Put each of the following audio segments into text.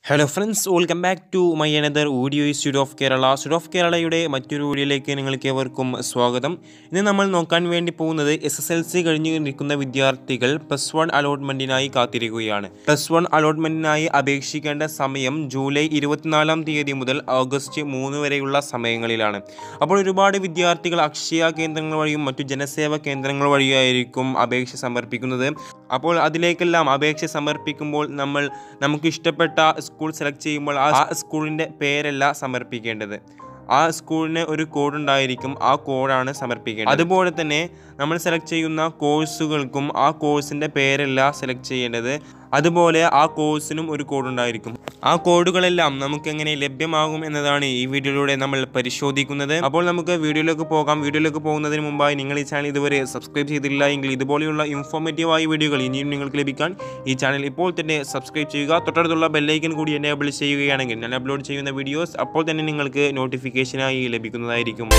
hello friends welcome back to my another video stud of Kerala stud of കേരളയുടെ മറ്റൊരു വീഡിയോയിലേക്ക് നിങ്ങൾക്ക് ഏവർക്കും സ്വാഗതം ഇന്ന് നമ്മൾ നോക്കാൻ വേണ്ടി പോകുന്നത് എസ് എസ് എൽ സി കഴിഞ്ഞ് നിൽക്കുന്ന വിദ്യാർത്ഥികൾ പ്ലസ് വൺ അലോട്ട്മെൻറ്റിനായി കാത്തിരിക്കുകയാണ് പ്ലസ് വൺ അലോട്ട്മെൻറ്റിനായി അപേക്ഷിക്കേണ്ട സമയം ജൂലൈ ഇരുപത്തിനാലാം തീയതി മുതൽ ഓഗസ്റ്റ് മൂന്ന് വരെയുള്ള സമയങ്ങളിലാണ് അപ്പോൾ ഒരുപാട് വിദ്യാർത്ഥികൾ അക്ഷയ കേന്ദ്രങ്ങൾ വഴിയും മറ്റു ജനസേവ കേന്ദ്രങ്ങൾ വഴിയായിരിക്കും അപേക്ഷ സമർപ്പിക്കുന്നത് അപ്പോൾ അതിലേക്കെല്ലാം അപേക്ഷ സമർപ്പിക്കുമ്പോൾ നമ്മൾ നമുക്ക് ഇഷ്ടപ്പെട്ട സ്കൂൾ സെലക്ട് ചെയ്യുമ്പോൾ ആ സ്കൂളിൻ്റെ പേരല്ല സമർപ്പിക്കേണ്ടത് ആ സ്കൂളിന് ഒരു കോഡ് ഉണ്ടായിരിക്കും ആ കോഡാണ് സമർപ്പിക്കേണ്ടത് അതുപോലെ തന്നെ നമ്മൾ സെലക്ട് ചെയ്യുന്ന കോഴ്സുകൾക്കും ആ കോഴ്സിൻ്റെ പേരല്ല സെലക്ട് ചെയ്യേണ്ടത് അതുപോലെ ആ കോഴ്സിനും ഒരു കോഡ് ഉണ്ടായിരിക്കും ആ കോഡുകളെല്ലാം നമുക്ക് എങ്ങനെ ലഭ്യമാകും എന്നതാണ് ഈ വീഡിയോയിലൂടെ നമ്മൾ പരിശോധിക്കുന്നത് അപ്പോൾ നമുക്ക് വീഡിയോയിലേക്ക് പോകാം വീഡിയോയിലേക്ക് പോകുന്നതിന് മുമ്പായി നിങ്ങൾ ഈ ചാനൽ ഇതുവരെ സബ്സ്ക്രൈബ് ചെയ്തില്ല എങ്കിൽ ഇതുപോലെയുള്ള ഇൻഫോർമേറ്റീവായ വീഡിയോകൾ ഇനിയും നിങ്ങൾക്ക് ലഭിക്കാൻ ഈ ചാനൽ ഇപ്പോൾ തന്നെ സബ്സ്ക്രൈബ് ചെയ്യുക തൊട്ടടുത്തുള്ള ബെല്ലൈക്കൻ കൂടി എനേബിൾ ചെയ്യുകയാണെങ്കിൽ ഞാൻ അപ്ലോഡ് ചെയ്യുന്ന വീഡിയോസ് അപ്പോൾ തന്നെ നിങ്ങൾക്ക് നോട്ടിഫിക്കേഷനായി ലഭിക്കുന്നതായിരിക്കും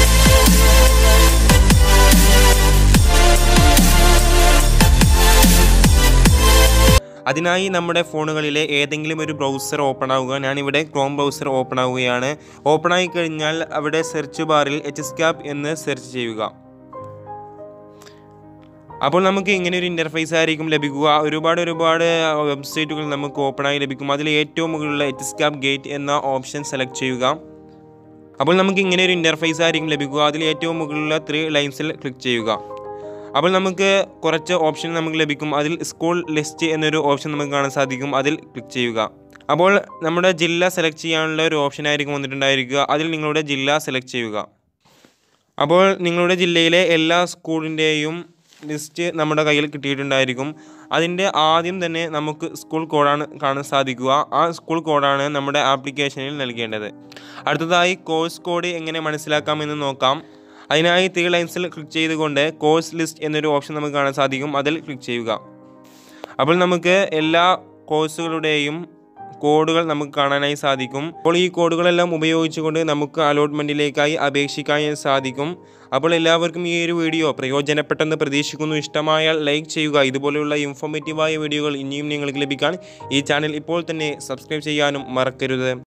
അതിനായി നമ്മുടെ ഫോണുകളിലെ ഏതെങ്കിലും ഒരു ബ്രൗസർ ഓപ്പൺ ആവുക ഞാനിവിടെ ക്രോം ബ്രൗസർ ഓപ്പൺ ആവുകയാണ് ഓപ്പൺ ആയി കഴിഞ്ഞാൽ അവിടെ സെർച്ച് ബാറിൽ എച്ച് സ്കാപ്പ് എന്ന് സെർച്ച് ചെയ്യുക അപ്പോൾ നമുക്ക് ഇങ്ങനെ ഒരു ഇൻ്റർഫേസ് ആയിരിക്കും ലഭിക്കുക ഒരുപാട് ഒരുപാട് വെബ്സൈറ്റുകൾ നമുക്ക് ഓപ്പണായി ലഭിക്കും അതിൽ ഏറ്റവും മുകളിലുള്ള എച്ച് സ്കാപ്പ് ഗേറ്റ് എന്ന ഓപ്ഷൻ സെലക്ട് ചെയ്യുക അപ്പോൾ നമുക്ക് ഇങ്ങനെ ഒരു ഇൻ്റർഫേസ് ആയിരിക്കും ലഭിക്കുക അതിൽ ഏറ്റവും മുകളിലുള്ള ത്രീ ലൈൻസിൽ ക്ലിക്ക് ചെയ്യുക അപ്പോൾ നമുക്ക് കുറച്ച് ഓപ്ഷൻ നമുക്ക് ലഭിക്കും അതിൽ സ്കൂൾ ലിസ്റ്റ് എന്നൊരു ഓപ്ഷൻ നമുക്ക് കാണാൻ സാധിക്കും അതിൽ ക്ലിക്ക് ചെയ്യുക അപ്പോൾ നമ്മുടെ ജില്ല സെലക്ട് ചെയ്യാനുള്ള ഒരു ഓപ്ഷൻ ആയിരിക്കും വന്നിട്ടുണ്ടായിരിക്കുക അതിൽ നിങ്ങളുടെ ജില്ല സെലക്ട് ചെയ്യുക അപ്പോൾ നിങ്ങളുടെ ജില്ലയിലെ എല്ലാ സ്കൂളിൻ്റെയും ലിസ്റ്റ് നമ്മുടെ കയ്യിൽ കിട്ടിയിട്ടുണ്ടായിരിക്കും അതിൻ്റെ ആദ്യം തന്നെ നമുക്ക് സ്കൂൾ കോഡാണ് കാണാൻ സാധിക്കുക ആ സ്കൂൾ കോഡാണ് നമ്മുടെ ആപ്ലിക്കേഷനിൽ നൽകേണ്ടത് അടുത്തതായി കോഴ്സ് കോഡ് എങ്ങനെ മനസ്സിലാക്കാമെന്ന് നോക്കാം അതിനായി ത്രീ ലൈൻസിൽ ക്ലിക്ക് ചെയ്തുകൊണ്ട് കോഴ്സ് ലിസ്റ്റ് എന്നൊരു ഓപ്ഷൻ നമുക്ക് കാണാൻ സാധിക്കും അതിൽ ക്ലിക്ക് ചെയ്യുക അപ്പോൾ നമുക്ക് എല്ലാ കോഴ്സുകളുടെയും കോഡുകൾ നമുക്ക് കാണാനായി സാധിക്കും അപ്പോൾ ഈ കോഡുകളെല്ലാം ഉപയോഗിച്ചുകൊണ്ട് നമുക്ക് അലോട്ട്മെൻറ്റിലേക്കായി അപേക്ഷിക്കാൻ സാധിക്കും അപ്പോൾ എല്ലാവർക്കും ഈ ഒരു വീഡിയോ പ്രയോജനപ്പെട്ടെന്ന് പ്രതീക്ഷിക്കുന്നു ഇഷ്ടമായാൽ ലൈക്ക് ചെയ്യുക ഇതുപോലെയുള്ള ഇൻഫോർമേറ്റീവായ വീഡിയോകൾ ഇനിയും നിങ്ങൾക്ക് ലഭിക്കാൻ ഈ ചാനൽ ഇപ്പോൾ തന്നെ സബ്സ്ക്രൈബ് ചെയ്യാനും മറക്കരുത്